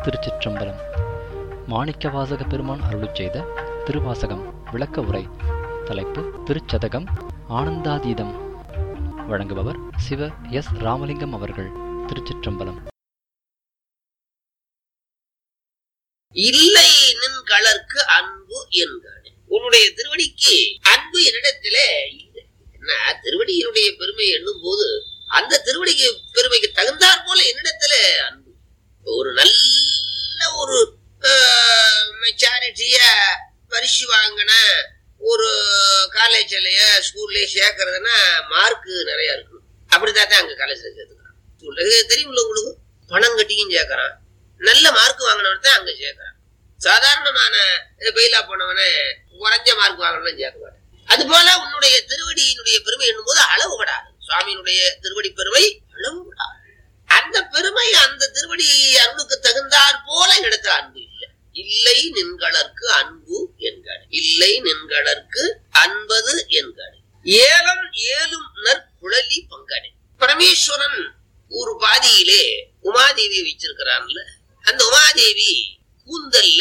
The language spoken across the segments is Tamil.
திருச்சிற்றம்பலம் மாணிக்கவாசக பெருமான் அருளிச் செய்த திருவாசகம் விளக்க உரை தலைப்பு திருச்சதகம் ஆனந்தாதீதம் வழங்குபவர் சிவ எஸ் ராமலிங்கம் அவர்கள் திருச்சிற்றம்பலம் இல்லை நின் கலர்க்கு அன்பு என்காடு உன்னுடைய திருவடிக்கு அன்பு என்னிடத்திலே இல்லை என்ன திருவடியினுடைய பெருமை எண்ணும் போது அந்த திருவடிக்கு பெருமைக்கு தகுந்தாற் போல என்னிடத்துல அன்பு ஒரு நல்ல ஒரு மெச்சாரிட்டிய பரிசு வாங்கின ஒரு காலேஜ்லய ஸ்கூல்லயே சேர்க்கறதுன்னா மார்க் நிறைய இருக்கணும் அப்படிதான் தான் அங்க காலேஜ்ல சேர்த்துக்கிறான் ஸ்கூல்ல தெரியுமில்ல உங்களுக்கு பணம் கட்டியும் சேர்க்கறான் நல்ல மார்க் வாங்கினவன் தான் அங்க சேர்க்கறான் சாதாரணமான பெயிலா போனவனை குறைஞ்ச மார்க் வாங்கினவன் சேர்க்க மாட்டான் அது போல உன்னுடைய திருவடியினுடைய பெருமை என்னும் போது அளவுபடாது சுவாமியினுடைய திருவடி பெருமை அளவுபடாது அந்த பெருமை அந்த திருவடி அருளுக்கு தகுந்தாற் போல இடத்துல அன்பு இல்லை இல்லை நின்களற்கு அன்பு என்காடு இல்லை நின்களற்கு அன்பது என்காடு ஏலம் ஏலும் நற்குழலி பங்காடு பரமேஸ்வரன் ஒரு பாதியிலே உமாதேவி வச்சிருக்கிறான்ல அந்த உமாதேவி கூந்தல்ல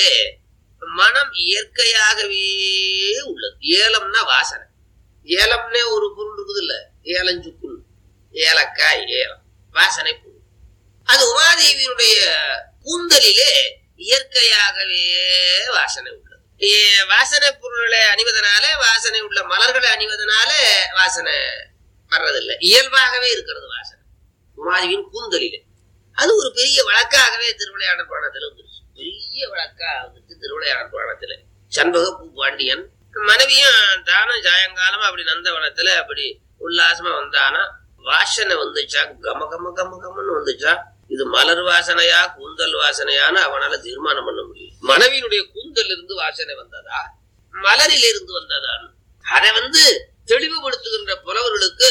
மனம் இயற்கையாகவே உள்ளது ஏலம்னா வாசனை ஏலம்னே ஒரு பொருள் இருக்குது இல்ல ஏலஞ்சுக்குள் ஏலக்காய் ஏலம் வாசனை பொருள் அது உமாதேவியினுடைய கூந்தலிலே இயற்கையாகவே வாசனை உள்ளது ஏ- வாசனை பொருள்களை அணிவதனால வாசனை உள்ள மலர்களை அணிவதனால வாசனை வர்றதில்லை இயல்பாகவே இருக்கிறது வாசனை உமாதேவியின் கூந்தலிலே அது ஒரு பெரிய வழக்காகவே திருவிளையாடல் புராணத்துல வந்துருச்சு பெரிய வழக்கா வந்துட்டு திருவிளையாடல் புராணத்துல சண்பக பூ பாண்டியன் மனைவியும் தானும் சாயங்காலம் அப்படி நந்தவனத்துல அப்படி உல்லாசமா வந்தானா வாசனை வந்துச்சா கம கம கம கமன்னு வந்துச்சா இது மலர் வாசனையா கூந்தல் வாசனையான்னு அவனால தீர்மானம் பண்ண முடியும் மனைவியினுடைய கூந்தல் இருந்து வாசனை வந்ததா மலரில் இருந்து வந்ததான்னு அதை வந்து தெளிவுபடுத்துகின்ற புலவர்களுக்கு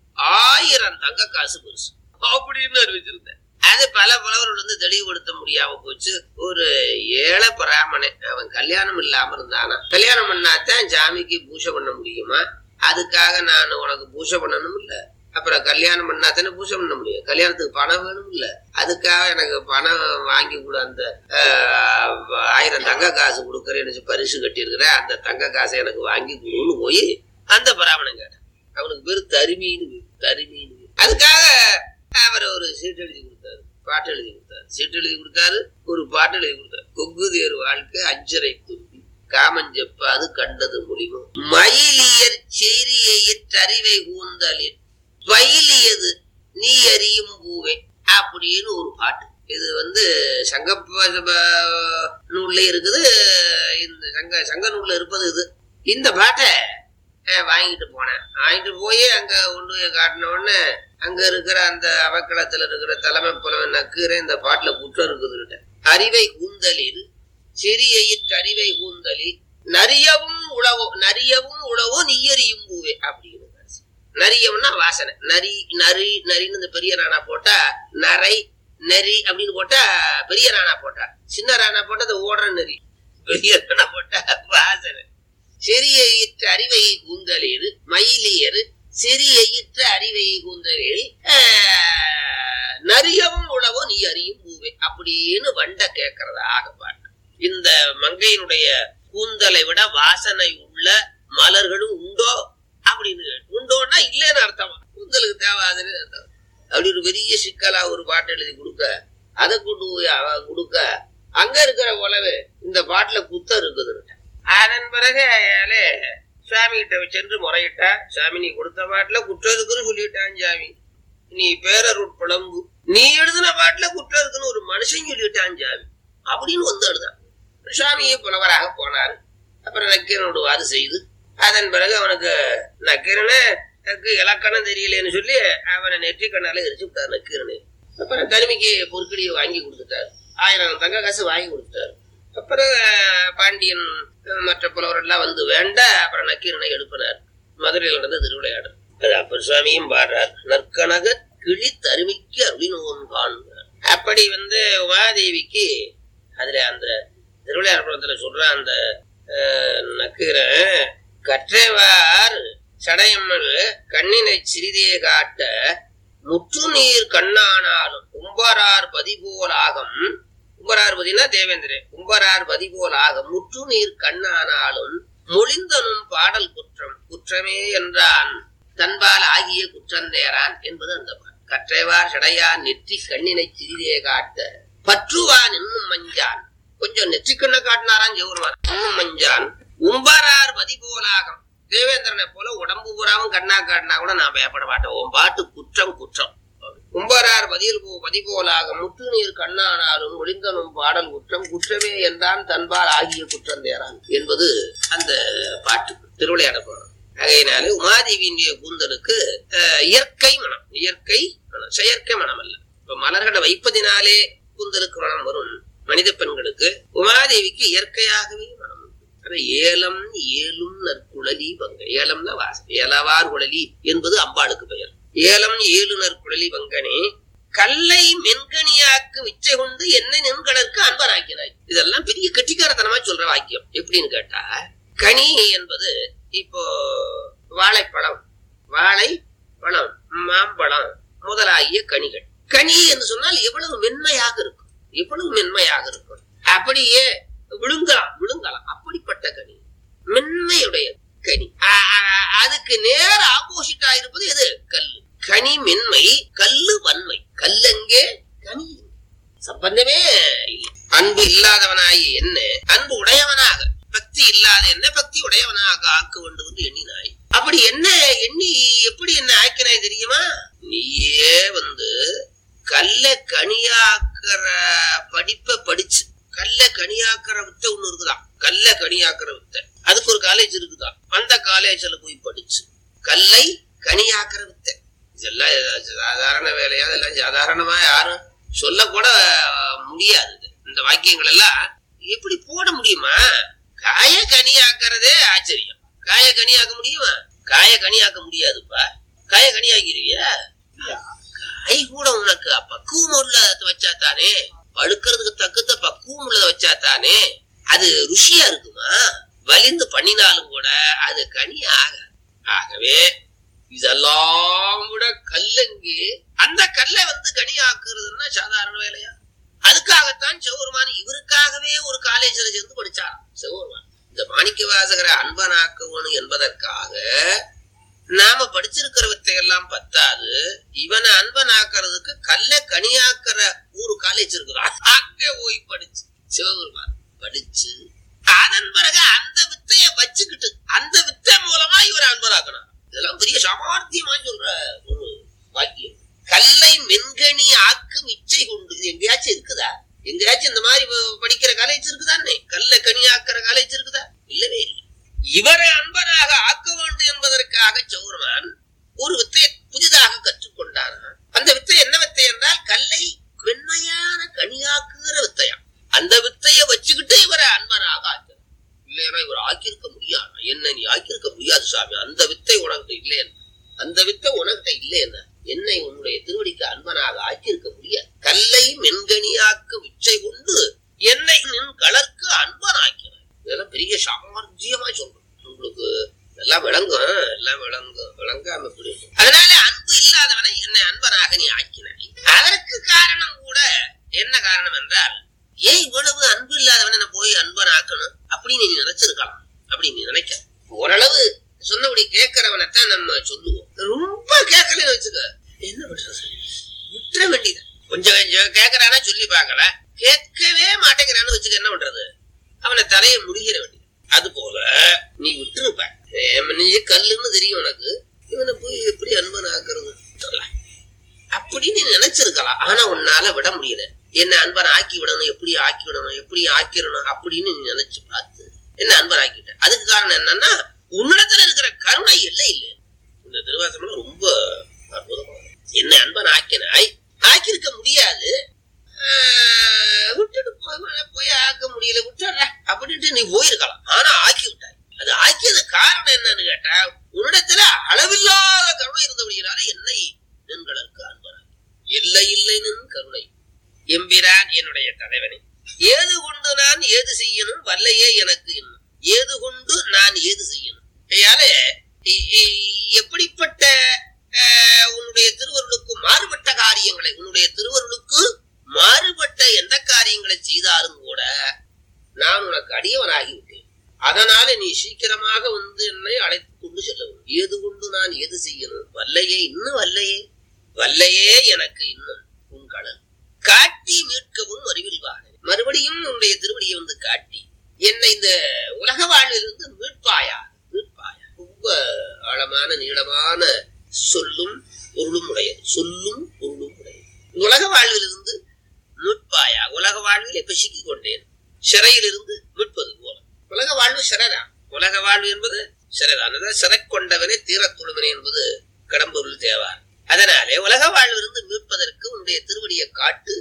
ஆயிரம் தங்க காசு பெருசு அப்படின்னு அறிவிச்சிருந்தேன் அது பல புலவர்கள் வந்து தெளிவுபடுத்த முடியாம போச்சு ஒரு ஏழை பிராமணன் அவன் கல்யாணம் இல்லாம இருந்தானா கல்யாணம் பண்ணாதான் ஜாமிக்கு பூஜை பண்ண முடியுமா அதுக்காக நான் உனக்கு பூஜை பண்ணணும் இல்ல அப்புறம் கல்யாணம் பண்ணாதானே பூஜை பண்ண முடியும் கல்யாணத்துக்கு பணம் வேணும் இல்ல அதுக்காக எனக்கு பணம் வாங்கி கொடு அந்த ஆஹ், ஆயிரம் தங்க காசு கொடுக்கறேன்னு பரிசு கட்டியிருக்கிறேன் அந்த தங்க காசை எனக்கு வாங்கி கொடுன்னு போய் அந்த பிராமணன் கேட்டான் அவனுக்கு பேரு தருமின்னு பேரு, தருமின்னு பேரு. அதுக்காக அவர் ஒரு சீட்டு எழுதி கொடுத்தாரு பாட்டு எழுதி கொடுத்தாரு சீட்டு எழுதி கொடுத்தாரு ஒரு பாட்டு எழுதி கொடுத்தாரு கொங்கு தேர் வாழ்க்கை அஞ்சரை தும்பி காமஞ்செப்பாது கண்டது முடிவும் மயிலியர் செய்தியையிற் அறிவை கூந்தலில் பயிலியது நீ அறியும் பூவே அப்படின்னு ஒரு பாட்டு இது வந்து சங்க நூல்ல இருக்குது இந்த சங்க சங்க நூல்ல இருப்பது இது இந்த பாட்டை அஹ், வாங்கிட்டு போனேன் வாங்கிட்டு போய் அங்க கொண்டு போய் காட்டின உடனே அங்க இருக்கிற அந்த அவக்களத்துல இருக்கிற தலைமை புலவன் நக்கீரை இந்த பாட்டுல குற்றம் இருக்குதுன்னுட்ட அறிவை கூந்தலில் சிறியிற் அறிவை கூந்தலில் நரியவும் உழவோ நரியவும் உழவோ நீயறியும் பூவே அப்படின்னு கடைசி. நரியம்னா வாசனை நரி நரி நரின்னு இந்த பெரிய ராணா போட்டா நரை நரி அப்படின்னு போட்டா பெரிய ராணா போட்டா சின்ன ராணா போட்டா அது ஓடுற நரி பெரிய ராணா போட்டா வாசனை செறியிற்ற அறிவை கூந்தலில் மயிலியர் செறியிற்ற அறிவை கூந்தலில் ஆஹ், நரியவும் உழவோ நீ அறியும் பூவே அப்படின்னு வண்ட கேட்கறதாக பாட்டு இந்த மங்கையினுடைய கூந்தலை விட வாசனை உள்ள மலர்களும் உண்டோ அப்படின்னு கேட்டு- உண்டோன்னா இல்லைன்னு அர்த்தமா கூந்தலுக்கு தேவாதுன்னு அர்த்தம் அப்படி ஒரு பெரிய சிக்கலா ஒரு பாட்டு எழுதி கொடுக்க அதை கொண்டு போய் அவ கொடுக்க அங்க இருக்கிற உழவு இந்த பாட்டுல குத்தம் இருக்குதுன்னு அதன் பிறகு அயாளே சுவாமி கிட்ட சென்று முறையிட்டா சாமி நீ கொடுத்த பாட்டுல குற்றம் இருக்குன்னு சொல்லிட்டான் சாமி நீ பேரருட் புலம்பு நீ எழுதின பாட்டுல குற்றம் இருக்குன்னு ஒரு மனுஷன் சொல்லிட்டான் சாமி அப்படின்னு வந்து எழுதான் சுவாமியே புலவராக போனாரு அப்புறம் நக்கீரனோடு வாது செய்து அதன் பிறகு அவனுக்கு நக்கீரனை எனக்கு இலக்கணம் தெரியலன்னு சொல்லி அவனை நெற்றி கண்ணால எரிச்சு விட்டார் நக்கீரனை அப்புறம் தனிமைக்கு பொற்கடியை வாங்கி கொடுத்துட்டாரு ஆயிரம் தங்க காசு வாங்கி கொடுத்துட்டாரு அப்புறம் அஹ், பாண்டியன் அஹ், மற்ற புலவர் எல்லாம் வந்து வேண்ட அப்புறம் நக்கீரனை எழுப்பினார் மதுரையில் நடந்த திருவிளையாடல் அது அப்பர் சுவாமியும் பாடுறார் நற்கனக கிளி தருமிக்கு அருளினோன் காண்கிறார் அப்படி வந்து உமாதேவிக்கு அதுல அந்த திருவிளையாடத்துல சொல்ற அந்த அஹ், நக்கீரன் கற்றவார் சடையம்மல் கண்ணினை சிறிதே காட்ட முற்று நீர் கண்ணானாலும் கும்பரார் பதிபோலாகம் உம்பரார் பதினா தேவேந்திரன் உம்பரார் பதி போலாக முற்று நீர் கண்ணானாலும் மொழிந்தனும் பாடல் குற்றம் குற்றமே என்றான் தன்பால் ஆகிய குற்றந்தேரான் என்பது அந்த பாடல் கற்றைவார் சடையான் நெற்றி கண்ணினை சிறிதே காட்ட பற்றுவான் இன்னும் மஞ்சான் கொஞ்சம் நெற்றி கண்ணை காட்டினாரான் ஜெவருவான் இன்னும் மஞ்சான் உம்பரார் பதி போலாகம் தேவேந்திரனை போல உடம்பு பூராவும் கண்ணா காட்டினா கூட நான் பயப்பட மாட்டேன் உன் பாட்டு குற்றம் குற்றம் கும்பரார் பதில் போ பதிபோலாக முற்று நீர் கண்ணானாலும் ஒளிந்தனும் பாடல் குற்றம் குற்றமே என்றான் தன்பால் ஆகிய குற்றம் தேரான் என்பது அந்த பாட்டு திருவிளையாட போறோம் ஆகையினால உமாதேவியினுடைய கூந்தலுக்கு அஹ், இயற்கை மனம் இயற்கை மனம் செயற்கை மனம் அல்ல இப்ப மலர்களை வைப்பதினாலே கூந்தலுக்கு மனம் வரும் மனித பெண்களுக்கு உமாதேவிக்கு இயற்கையாகவே மனம் உண்டு. அது ஏலம் ஏலும் நற்குழலி பங்க ஏலம்னா வாசம் ஏலவார் குழலி என்பது அம்பாளுக்கு பெயர் ஏலம் ஏலுநர் குழலி பங்கனே கல்லை மென்கனியாக்கு விச்சை கொண்டு என்னை நின்கடற்கு அன்பராக்கினாய் இதெல்லாம் பெரிய கெட்டிக்காரத்தனமா சொல்ற வாக்கியம் எப்படின்னு கேட்டா கனி என்பது இப்போ வாழைப்பழம் வாழை பழம் மாம்பழம் முதலாகிய கனிகள் கனி என்று சொன்னால் எவ்வளவு மென்மையாக இருக்கும் எவ்வளவு மென்மையாக இருக்கும் அப்படியே விழுங்கலாம் விழுங்கலாம் அப்படிப்பட்ட கனி மென்மையுடைய கனி ஆ- ஆ- அதுக்கு நேர ஆப்போசிட்டா இருப்பது எது கல் கனி மென்மை கல்லு வன்மை கல்லெங்கே கனி எங்கே? சம்பந்தமே இல்லை அன்பு இல்லாதவனாகி என்ன அன்பு உடையவனாக பக்தி இல்லாத என்ன பக்தி உடையவனாக ஆக்க வேண்டும் என்று எண்ணினாய் அப்படி என்ன எண்ணி எப்படி என்ன ஆக்கினாய் தெரியுமா நீயே வந்து கல்ல கனியாக்குற படிப்பை படிச்சு கல்ல கனியாக்குற வித்தை ஒண்ணு இருக்குதாம் கல்ல கனியாக்குற வித்தை அதுக்கு ஒரு காலேஜ் இருக்குதாம் அந்த காலேஜ்ல போய் படிச்சு கல்லை கனியாக்குற வித்தை இதெல்லாம் சாதாரண வேலையா இதெல்லாம் சாதாரணமா யாரும் சொல்லக்கூட முடியாது இது. இந்த வாக்கியங்கள் எல்லாம் எப்படி போட முடியுமா காய கனியாக்குறதே ஆச்சரியம் காய கனியாக்க முடியுமா காய கனியாக்க முடியாதுப்பா காய கனியாக்கிருவியா கை கூட உனக்கு பக்குவம் உள்ளத வச்சா தானே பழுக்கிறதுக்கு தக்கத்த பக்குவம் உள்ளத வச்சா தானே அது ருசியா இருக்குமா வலிந்து பண்ணினாலும் கூட அது கனி ஆக ஆகவே இதெல்லாம் விட கல்லங்கு அந்த கல்லை வந்து கனி ஆக்குறதுன்னா சாதாரண வேலையா அதுக்காகத்தான் சிவபெருமான் இவருக்காகவே ஒரு காலேஜ்ல சேர்ந்து படிச்சாராம் சிவபெருமான் இந்த மாணிக்க வாசகரை அன்பனாக்கணும் என்பதற்காக நாம படிச்சிருக்கிற வித்தையெல்லாம் பத்தாது இவனை அன்பனாக்குறதுக்கு கல்ல கனியாக்குற ஒரு காலேஜ் இருக்குதான் அங்க போய் படிச்சு சிவபெருமான் படிச்சு அதன் பிறகு அந்த வித்தைய வச்சுக்கிட்டு அந்த வித்தை மூலமா இவர் அன்பனாக்கணும் இதெல்லாம் பெரிய சாமர்த்தியமா சொல்ற ஒரு வாக்கியம் கல்லை மென்கனி ஆக்கும் இச்சை கொண்டு இது எங்கேயாச்சும் இருக்குதா எங்கேயாச்சும் இந்த மாதிரி ப- படிக்கிற காலேஜ் இருக்குதானே கல்ல கனி ஆக்குற காலேஜ் இருக்குதா இல்லவே இல்லை இவரை அன்பனாக ஆக்க வேண்டும் என்பதற்காக சௌரவான் ஒரு வித்தையை புதிதாக கற்றுக்கொண்டானா அந்த வித்தை என்ன வித்தை என்றால் கல்லை மென்மையான கனியாக்குகிற வித்தையா அந்த வித்தையை வச்சுக்கிட்டு இவரை அன்பனாக ஆக்கிறார் இல்லையா இவர் ஆக்கியிருக்க முடியாது என்ன நீ ஆக்கியிருக்க முடியாது சாமி அந்த வித்தை உனக்கிட்ட இல்லையா அந்த வித்தை உனக்கிட்ட இல்லையா என்னை உன்னுடைய திருவடிக்கு அன்பனாக ஆக்கியிருக்க முடியாது கல்லை மென்கனியாக்கு விச்சை கொண்டு என்னை நின் கலர்க்கு அன்பனாக்கிறார் இதெல்லாம் பெரிய சாமர்த்தியமா சொல்றோம் உங்களுக்கு எல்லாம் விளங்கும் எல்லாம் விளங்கும் விளங்காம எப்படி இருக்கும்? அதனால அன்பு இல்லாதவனை என்னை அன்பனாக நீ ஆக்கினாய் அதற்கு காரணம் கூட என்ன காரணம் என்றால் ஏன் இவ்வளவு அன்பு இல்லாதவனை நான் போய் அன்பன் ஆக்கணும் அப்படின்னு நீ நினைச்சிருக்கலாம் அப்படின்னு நீ நினைக்க ஓரளவு சொன்னபடி கேட்கிறவனைத்தான் நம்ம சொல்லுவோம் ரொம்ப கேட்கலன்னு வச்சுக்க என்ன பண்றது விட்டுற வேண்டியது கொஞ்சம் கொஞ்சம் கேட்கறானா சொல்லி பார்க்கல கேட்கவே மாட்டேங்கிறான்னு வச்சுக்க என்ன பண்றது அவனை தலையை முடிகிற வேண்டியது அது போல நீ விட்டுருப்ப நீ கல்லுன்னு தெரியும் உனக்கு இவனை போய் எப்படி அன்பன் ஆக்குறது சொல்ல அப்படின்னு நீ நினைச்சிருக்கலாம் ஆனா உன்னால விட முடியல என்ன அன்பன் ஆக்கி விடணும் எப்படி ஆக்கி விடணும் எப்படி ஆக்கிடணும் அப்படின்னு நீ நினைச்சு பார்த்து என்ன அன்பன் ஆக்கிட்ட அதுக்கு காரணம் என்னன்னா உன்னிடத்துல இருக்கிற கருணை இல்லை இல்லை இந்த திருவாசனம் ரொம்ப அற்புதமானது என்ன அன்பன் ஆக்கினாய் ஆக்கியிருக்க முடியாது ஆஹ் விட்டுட்டு போய் போய் ஆக்க முடியல விட்டுற அப்படின்ட்டு நீ போயிருக்கலாம் ஆனா ஆக்கி விட்டாய் அது ஆக்கியது காரணம் என்னன்னு கேட்டா உன்னிடத்துல அளவில்லாத கருணை இருந்தபடியால என்னை நின்களுக்கு அன்பனாய் இல்லை இல்லை நின் கருணை எம்பிரான் என்னுடைய தலைவனே ஏது கொண்டு நான் ஏது செய்யணும் வல்லையே எனக்கு இன்னும் ஏது கொண்டு நான் ஏது செய்யணும் ஐயால இ- இ- எப்படிப்பட்ட அஹ், உன்னுடைய திருவருளுக்கு மாறுபட்ட காரியங்களை உன்னுடைய திருவருளுக்கு மாறுபட்ட எந்த காரியங்களை செய்தாலும் கூட நான் உனக்கு அடியவனாகி விட்டேன் அதனால நீ சீக்கிரமாக வந்து என்னை அழைத்து கொண்டு செல்ல வேண்டும் ஏது கொண்டு நான் எது செய்யணும் வல்லையே இன்னும் வல்லையே வல்லையே எனக்கு இன்னும் உன் கடல் காட்டி மீட்கவும் அறிவில் வாழ மறுபடியும் உன்னுடைய திருவடியை வந்து காட்டி என்னை இந்த உலக வாழ்விலிருந்து மீட்பாயா மீட்பாயா ரொம்ப ஆழமான நீளமான சொல்லும் பொருளும் உடையது சொல்லும் பொருளும் உடையது உலக வாழ்விலிருந்து மீட்பாயா உலக வாழ்வில் இப்ப சிக்கிக் கொண்டேன் சிறையிலிருந்து மீட்பது போல உலக வாழ்வு சிறைதான் உலக வாழ்வு என்பது சிறைதான் அதாவது சிறை கொண்டவனே தீரத் தொழுவனே என்பது கடம்பொருள் தேவா அதனாலே உலக வாழ்விலிருந்து மீட்பதற்கு உன்னுடைய திருவடியை காட்டு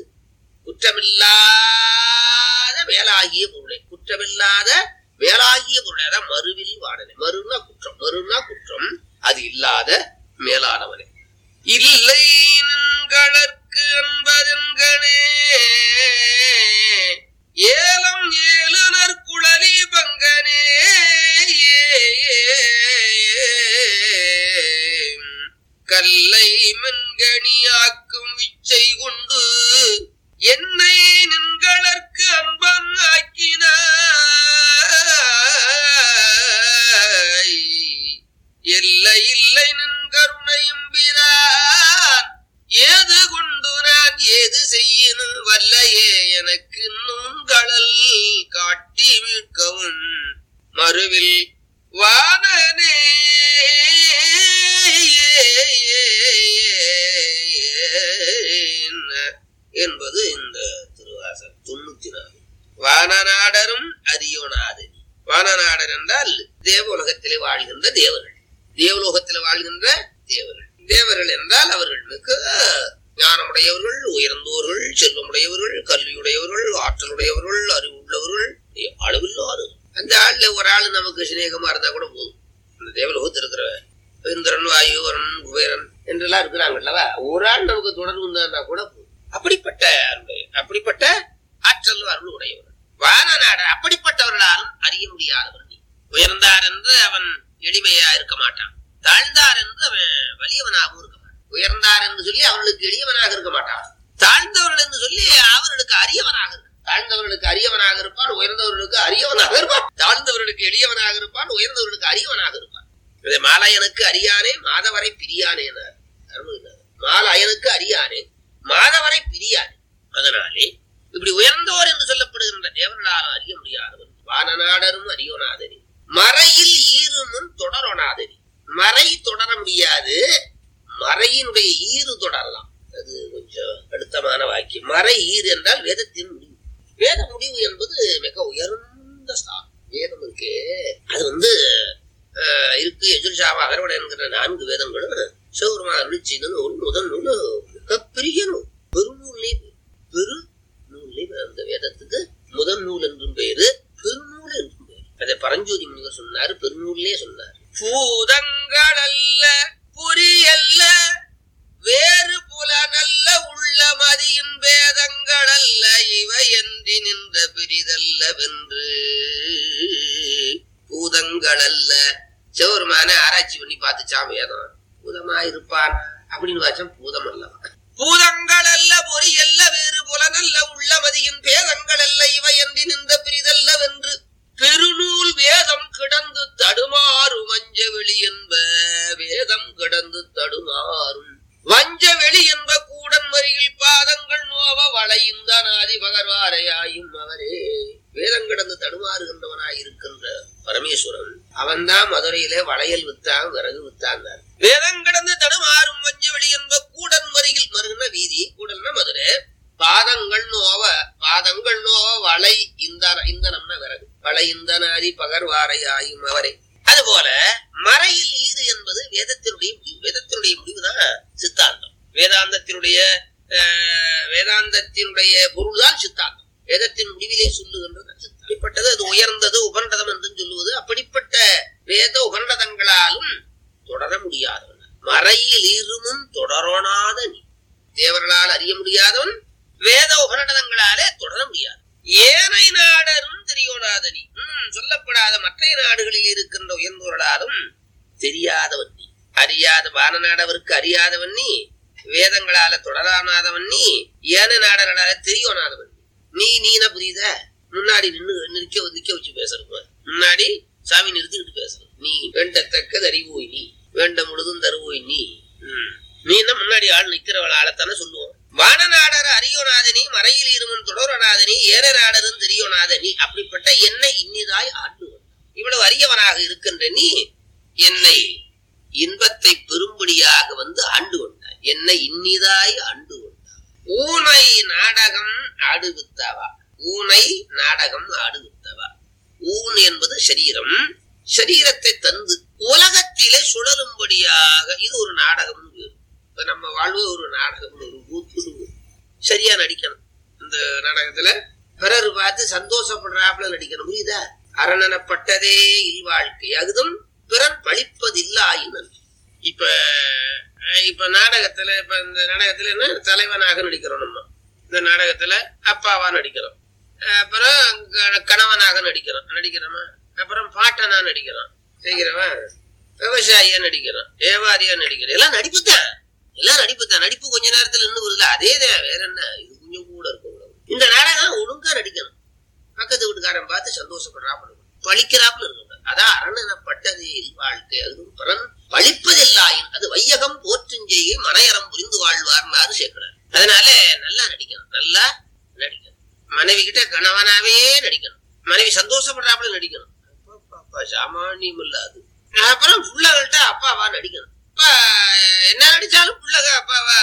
குற்றமில்லாத வேலாகிய பொருளை குற்றமில்லாத வேலாகிய பொருளை அதான் மறுவில் வாடனை மறுனா குற்றம் மறுனா குற்றம் அது இல்லாத மேலானவனே இல்லை நின்களற்கு அன்பதென்கனே ஏலம் ஏழுனர் குழலி பங்கனே கல்லை மண்கணியாக்கும் விச்சை கொண்டு என்னை நின்களற்கு அன்பன் ஆக்கினாய் இல்லை இல்லை நின் கருணையும் பிரான் ஏது கொண்டு நான் ஏது செய்யணும் வல்லையே எனக்கு நுண்களல் காட்டி மீட்கவும் மறுவில் வானனே என்பது இந்த திருவாசகம் தொண்ணூத்தி நாலு வானநாடரும் அரியோனாதனி வானநாடர் என்றால் தேவலோகத்திலே வாழ்கின்ற தேவர்கள் தேவலோகத்தில் வாழ்கின்ற தேவர்கள் தேவர்கள் என்றால் அவர்கள் மிக ஞானமுடையவர்கள் உயர்ந்தோர்கள் செல்வமுடையவர்கள் கல்வியுடையவர்கள் ஆற்றலுடையவர்கள் அறிவுள்ளவர்கள் அளவில்லாது அந்த ஆள்ல ஒரு ஆள் நமக்கு சிநேகமா இருந்தா கூட போதும் இந்த தேவலோகத்தில் இருக்கிற இந்திரன் வாயுவரன் குபேரன் என்றெல்லாம் இருக்கிறாங்க அல்லவா ஒரு ஆள் நமக்கு தொடர்பு இருந்தா கூட போதும் அப்படிப்பட்ட அருளை அப்படிப்பட்ட ஆற்றல் அருள் உடையவர்கள் வானநாட அப்படிப்பட்டவர்களாலும் அறிய முடியாதவர் நீ உயர்ந்தார் என்று அவன் எளிமையா இருக்க மாட்டான் தாழ்ந்தார் என்று அவன் வலியவனாகவும் இருக்க மாட்டான் உயர்ந்தார் என்று சொல்லி அவர்களுக்கு எளியவனாக இருக்க மாட்டான் தாழ்ந்தவர்கள் என்று சொல்லி அவர்களுக்கு அரியவனாக இருக்க தாழ்ந்தவர்களுக்கு அரியவனாக இருப்பான் உயர்ந்தவர்களுக்கு அரியவனாக இருப்பான் தாழ்ந்தவர்களுக்கு எளியவனாக இருப்பான் உயர்ந்தவர்களுக்கு அரியவனாக இருப்பான் இதை மாலாயனுக்கு அறியானே மாதவரை பிரியானே மாலாயனுக்கு அறியானே மாதவரை பிரியானே அதனாலே இப்படி உயர்ந்தோர் என்று சொல்லப்படுகின்ற தேவர்களாலும் அறிய முடியாதவன் வானநாடரும் அறியோனாதனி மறையில் ஈருமுன் தொடரொணாதனி மறை தொடர முடியாது மறையினுடைய ஈறு தொடரலாம் அது கொஞ்சம் அழுத்தமான வாக்கியம் மறை ஈறு என்றால் வேதத்தின் முடிவு வேத முடிவு என்பது மிக உயர்ந்த ஸ்தானம் வேதம் இருக்கு அது வந்து ஆஹ், இருக்கு எஜுர்ஷாவா அகர்வட என்கிற நான்கு வேதங்களும் சிவபெருமா அருளி செய்த நூல் முதல் நூல் மிகப்பெரிய நூல் பெருநூல்லே பெரு நூல்லே அந்த வேதத்துக்கு முதல் நூல் என்றும் பெயரு பெருநூல் என்றும் பெயர் அதை பரஞ்சோதி முனிவர் சொன்னாரு பெருநூல்லே சொன்னார் பூதங்கள் அல்ல புரியல்ல வேறு புலனல்ல உள்ள மதியின் வேதங்கள் அல்ல இவை என்று நின்ற பிரிதல்ல வென்று பூதங்கள் அல்ல சிவருமான ஆராய்ச்சி பண்ணி பார்த்துச்சாம் வேதம் பூதமா இருப்பான் அப்படின்னு வாச்சம் பூதம் அல்லவா பூதங்கள் அல்ல பொறியல்ல வேறு புலனல்ல உள்ள மதியின் பேதங்கள் அல்ல இவை என்று நின்ற பிரிதல்ல வென்று பெருநூல் வேதம் கிடந்து தடுமாறும் வஞ்ச வெளி என்ப வேதம் கிடந்து தடுமாறும் வஞ்ச வெளி என்ப கூடன் மறியில் பாதங்கள் நோவ வளையுந்த நாதி பகர்வாரையாயும் அவரே வேதம் கிடந்து தடுமாறுகின்றவனாய் இருக்கின்ற பரமேஸ்வரன் அவன்தான் மதுரையிலே வளையல் வித்தான் விறகு வித்தான் வேதம் கிடந்து தடுமாறும் வஞ்ச வெளி என்ப கூடன் மறியில் மருகின வீதி கூடல்னா மதுரை பாதங்கள் நோவ பாதங்கள் நோவ வளை இந்த இந்தனம்னா விறகு வளை இந்தனாதி பகர்வாரை ஆயும் அவரே அதுபோல மறையில் ஈது என்பது வேதத்தினுடைய முடிவு வேதத்தினுடைய முடிவுதான் சித்தாந்தம் வேதாந்தத்தினுடைய அஹ், வேதாந்தத்தினுடைய பொருள்தான் சித்தாந்தம் வேதத்தின் முடிவிலே சொல்லுகின்றது சித்தாந்தம். அப்படிப்பட்டது அது உயர்ந்தது உபண்டதம் என்று சொல்லுவது அப்படிப்பட்ட வேத உபண்டதங்களாலும் தொடர முடியாதவன் மறையில் இருமும் தொடரோனாத நீ தேவர்களால் அறிய முடியாதவன் வேத உபநடனங்களாலே தொடர முடியாது ஏனை நாடரும் தெரியோனாதனி இன்னும் சொல்லப்படாத மற்ற நாடுகளில் இருக்கின்ற உயர்ந்தோர்களாலும் தெரியாதவன் நீ அறியாத வான நாடவருக்கு அறியாதவன் நீ வேதங்களால தொடரானாதவன் நீ ஏன நாடர்களால தெரியவனாதவன் நீ நீன புரியுத முன்னாடி நின்னு நிற்க நிக்க வச்சு பேசுறது முன்னாடி சாமி நிறுத்திக்கிட்டு பேசுறது நீ வேண்டத்தக்கது அறிவோய் நீ வேண்ட முழுதும் தருவோய் நீ ம். நீ என்ன முன்னாடி ஆள் நிக்கிறவள் ஆளத்தானே சொல்லுவோம் வானநாடர் அறியோனாதனி மறையில் இருமன் தொடரனாதனி ஏற நாடரும் தெரியோனாதனி அப்படிப்பட்ட என்னை இன்னிதாய் ஆண்டுவன் இவ்வளவு அரியவனாக இருக்கின்ற நீ என்னை இன்பத்தை பெரும்படியாக வந்து ஆண்டு கொண்டாய் என்னை இன்னிதாய் ஆண்டு கொண்டாய் ஊனை நாடகம் ஆடுவித்தவா ஊனை நாடகம் ஆடுவித்தவா ஊன் என்பது சரீரம் சரீரத்தை தந்து உலகத்திலே சுழலும்படியாக இது ஒரு நாடகம் இப்ப நம்ம வாழ்வு ஒரு நாடகம் ஒரு கூத்து சரியா நடிக்கணும் இந்த நாடகத்துல பிறர் பார்த்து சந்தோஷப்படுறாப்புல நடிக்கணும் புரியுதா அரணனப்பட்டதே இல்வாழ்க்கை அதுவும் பிறன் பழிப்பதில்லாயினன் இப்ப அஹ், இப்ப நாடகத்துல இப்ப இந்த நாடகத்துல என்ன தலைவனாக நடிக்கிறோம் நம்ம இந்த நாடகத்துல அப்பாவா நடிக்கிறோம் அஹ், அப்புறம் க- கணவனாக நடிக்கிறோம் நடிக்கிறோமா அப்புறம் பாட்டனா நடிக்கிறோம் செய்கிறவன் விவசாயியா நடிக்கிறான் வியாபாரியா நடிக்கிறான் எல்லாம் நடிப்பு தான் எல்லாம் நடிப்பு தான் நடிப்பு கொஞ்ச நேரத்துல இன்னும் வருது அதே தான் வேற என்ன இது கொஞ்சம் கூட இருக்கும் இந்த நாடகம் ஒழுங்கா நடிக்கணும் பக்கத்து வீட்டுக்காரன் பார்த்து சந்தோஷப்படுறாப்புல இருக்கணும். பழிக்கிறாப்புல இருக்கணும் அதான் அரணனப்பட்டது வாழ்க்கை அதுவும் பிறன் பழிப்பதில்லாயின் அது வையகம் போற்றுஞ்செய்கை மனையறம் புரிந்து வாழ்வார்னாரு சேர்க்கிறார் அதனால நல்லா நடிக்கணும் நல்லா நடிக்கணும் மனைவி கிட்ட கணவனாவே நடிக்கணும் மனைவி சந்தோஷப்படுறாப்புல நடிக்கணும் அப்பா சாமானியம் இல்ல அது அப்புறம் பிள்ளைகள்கிட்ட அப்பாவா நடிக்கணும் அப்ப என்ன நடிச்சாலும் பிள்ளைக அப்பாவா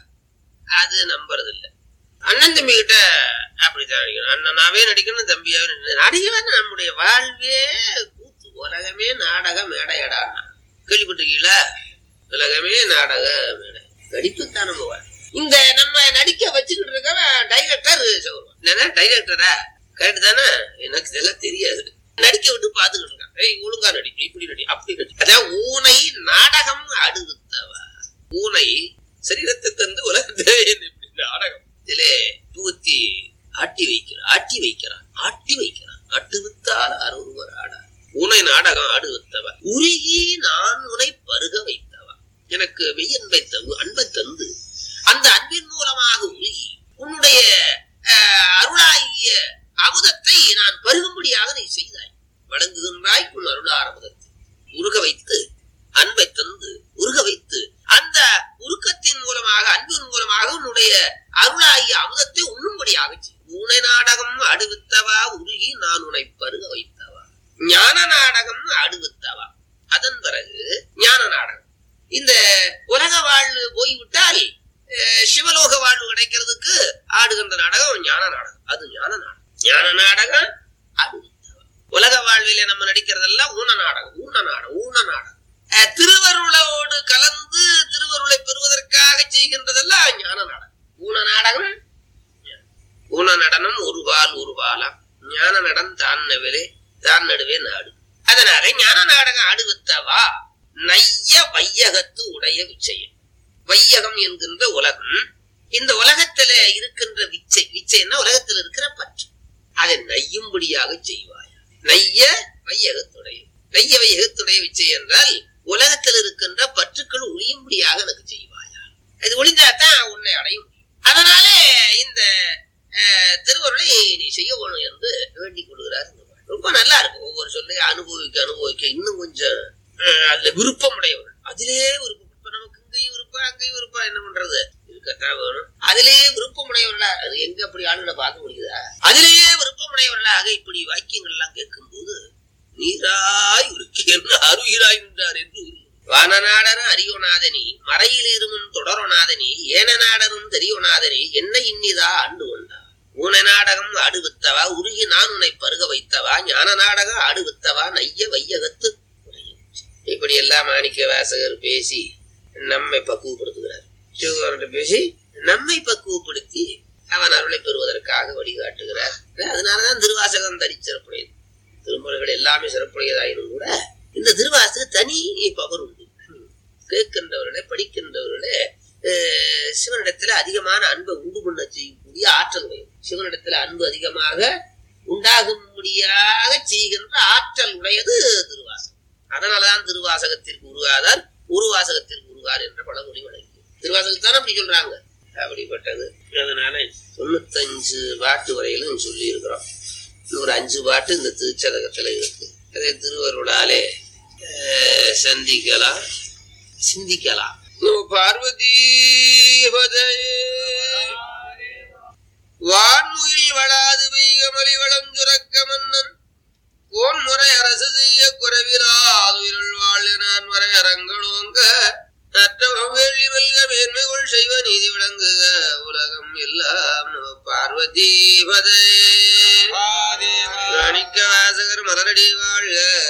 அது நம்புறது இல்ல அண்ணன் தம்பி கிட்ட அப்படித்தான் நடிக்கணும் அண்ணனாவே நடிக்கணும் தம்பியாவே நடிக்கணும் நடிகவே நம்முடைய வாழ்வே கூத்து உலகமே நாடக மேடையடா கேள்விப்பட்டிருக்கீங்களா உலகமே நாடக மேடை நடிப்புத்தான் நம்ம வாழ். இந்த நம்ம நடிக்க வச்சுக்கிட்டு இருக்கவன் டைரக்டர் என்ன டைரக்டரா கரெக்ட் தானே எனக்கு இதெல்லாம் தெரியாது நடிக்க விட்டு பாத்துக்கிட்டு இருக்கான் ஏய் ஒழுங்கா நடி இப்படி நடி அப்படி நடி அதான் ஊனை நாடகம் அடுத்தவா ஊனை சரீரத்தை தந்து உலகத்தை இப்படி நாடகம் இதிலே புகுத்தி ஆட்டி வைக்கிறான் ஆட்டி வைக்கிறான் ஆட்டி வைக்கிறான் அட்டுவித்தால் அருவர் ஆடார் உனை நாடகம் ஆடுவித்தவ உருகி நான் உனை பருக வைத்தவா எனக்கு வெய்யன்பை தவு அன்பை தந்து அந்த அன்பின் மூலமாக உருகி உன்னுடைய அஹ், அருளாகிய அமுதத்தை நான் பருகும்படியாக நீ செய்தாய் வழங்குகின்றாய் உன் அருளார் அமுதத்தை உருக வைத்து அன்பை தந்து உருக வைத்து அந்த உருக்கத்தின் மூலமாக அன்பின் மூலமாக உன்னுடைய அருளாகிய அமுதத்தை உண்ணும்படியாக செய். ஊனை நாடகம் அடுவித்தவா உருகி நான் உன்னை பருக வைத்தவா ஞான நாடகம் அடுவித்தவா அதன் பிறகு ஞான நாடகம் இந்த உலக வாழ்வு போய்விட்டால் அஹ், சிவலோக வாழ்வு கிடைக்கிறதுக்கு ஆடுகின்ற நாடகம் ஞான நாடகம் அது ஞான நாடகம் ஞான நாடகம் அடுவித்தவா உலக வாழ்விலே நம்ம நடிக்கிறதெல்லாம் ஊன நாடகம் ஊன நாடகம் ஊன நாடகம் அஹ், திருவருளோடு கலந்து திருவருளை பெறுவதற்காக செய்கின்றதெல்லாம் ஞான நாடகம் ஊன நாடகம் ஊன நடனம் ஒரு பால் ஒரு பாலாம் ஞான நடம் தான் நவிலே தான் நடுவே நாடு அதனால ஞான நாடகம் ஆடுவித்தவா நைய வையகத்து உடைய விச்சயம் வையகம் என்கின்ற உலகம் இந்த உலகத்துல இருக்கின்ற விச்சை விச்சைன்னா உலகத்தில் இருக்கிற பற்று அதை நையும்படியாக செய்வாய் நைய வையகத்துடைய நைய வையகத்துடைய விச்சை என்றால் உலகத்தில் இருக்கின்ற பற்றுக்கள் ஒளியும்படியாக எனக்கு செய்வாயா இது ஒளிந்தாதான் உன்னை அடையும் அதனாலே இந்த அஹ், திருவருளை நீ செய்ய வேணும் என்று வேண்டிக் கொள்கிறார் இந்த பாடல். ரொம்ப நல்லா இருக்கும் ஒவ்வொரு சொல்லையும் அனுபவிக்க அனுபவிக்க இன்னும் கொஞ்சம் அஹ், அதுல விருப்பம் உடையவர்கள் அதிலே விருப்பம் இப்ப நமக்கு இங்கேயும் விருப்பம் அங்கேயும் விருப்பம் என்ன பண்றது இருக்கத்தான் வேணும் அதிலேயே விருப்பம் உடையவர்களா அது எங்க அப்படி ஆளுகளை பார்க்க முடியுதா அதிலேயே விருப்பம் உடையவர்களாக இப்படி வாக்கியங்கள் எல்லாம் கேட்கும் போது நீராய் உருக்கு என்ன அருகிறாய் நின்றார் என்று உருகும். வானநாடனும் அறியோநாதனி மறையில் இருமும் தொடரநாதனி ஏன நாடனும் தெரியநாதனி என்ன இன்னிதா ஆண்டு கொண்டா ஊன நாடகம் ஆடுவித்தவா உருகி நான் உன்னை பருக வைத்தவா ஞான நாடகம் ஆடுவித்தவா நைய வையகத்து உடையும். இப்படி எல்லாம் மாணிக்க வாசகர் பேசி நம்மை பக்குவப்படுத்துகிறார் சிவகாரன் பேசி நம்மை பக்குவப்படுத்தி அவன் அருளை பெறுவதற்காக வழிகாட்டுகிறார் அதனாலதான் திருவாசகம் தனி சிறப்புடையது திருமுறைகள் எல்லாமே சிறப்புடையதாயினும் கூட இந்த திருவாசக தனி பவர் உண்டு கேட்கின்றவர்களே படிக்கின்றவர்களே அஹ், சிவனிடத்துல அதிகமான அன்பை உண்டு பண்ண செய்யக்கூடிய ஆற்றல் உடையது சிவனிடத்துல அன்பு அதிகமாக உண்டாகும்படியாக செய்கின்ற ஆற்றல் உடையது திருவாசகம் அதனாலதான் திருவாசகத்திற்கு உருவாதார் உருவாசகத்திற்கு உருவார் என்ற பழமொழி வழங்கி திருவாசகத்தானே அப்படி சொல்றாங்க அப்படிப்பட்டது அதனால தொண்ணூத்தஞ்சு பாட்டு வரையிலும் சொல்லி இருக்கிறோம் ஒரு அஞ்சு பாட்டு இந்த திருச்சதகத்துல இருக்கு அதை திருவருளாலே அஹ், சந்திக்கலாம் சிந்திக்கலாம் ஓ பார்வதி வான்முகில் வளாது பெய்கமலி வளம் சுரக்க மன்னன் கோன் முறை அரசு செய்ய குறைவிலாதுயிரள் வாழ் நான் வரை அரங்களோங்க நற்றவம் வேள்வி வெல்க மேன்மைகள் செய்வ நீதி விளங்குக உலகம் எல்லாம் நம பார்வதி பதே மாணிக்க வாசகர் மலரடி வாழ்க